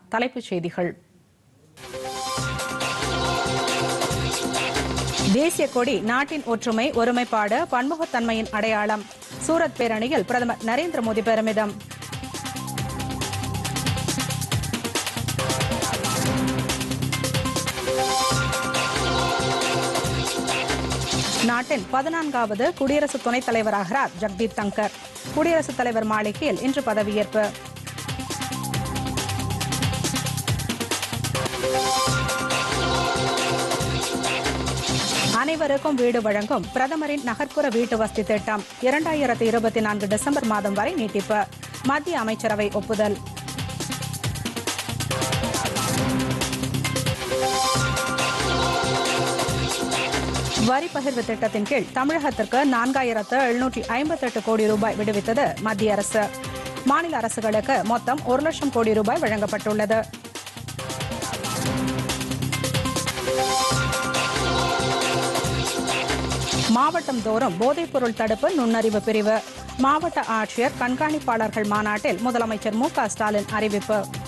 தலைப்புச் செய்திகள் தேசிய கொடி நாட்டின் ஒற்றுமை ஒருமைப்பாடு பன்முகத்தன்மையின் அடையாளம் சூரத் பேரணியில் பிரதமர் நரேந்திர மோடி பெருமிதம் நாட்டின் பதினான்காவது குடியரசு துணைத் தலைவராகிறார் ஜக்தீப் தங்கர் குடியரசுத் தலைவர் மாளிகையில் இன்று பதவியேற்பு அனைவருக்கும் வீடு வழங்கும் பிரதமரின் நகர்ப்புற வீட்டு வசதி திட்டம் இரண்டாயிரத்தி இருபத்தி நான்கு டிசம்பர் மாதம் வரை நீட்டிப்பு மத்திய அமைச்சரவை ஒப்புதல் வரி பகிர்வு திட்டத்தின் கீழ் தமிழகத்திற்கு நான்காயிரத்து எழுநூற்றி ஐம்பத்தெட்டு கோடி ரூபாய் விடுவித்தது மத்திய அரசு மாநில அரசுகளுக்கு மொத்தம் ஒரு லட்சம் கோடி ரூபாய் வழங்கப்பட்டுள்ளது மாவட்டம் தோறும் போதைப்பொருள் தடுப்பு நுண்ணறிவு பிரிவு மாவட்ட ஆட்சியர் கண்காணிப்பாளர்கள் மாநாட்டில் முதலமைச்சர் மு க ஸ்டாலின் அறிவிப்பு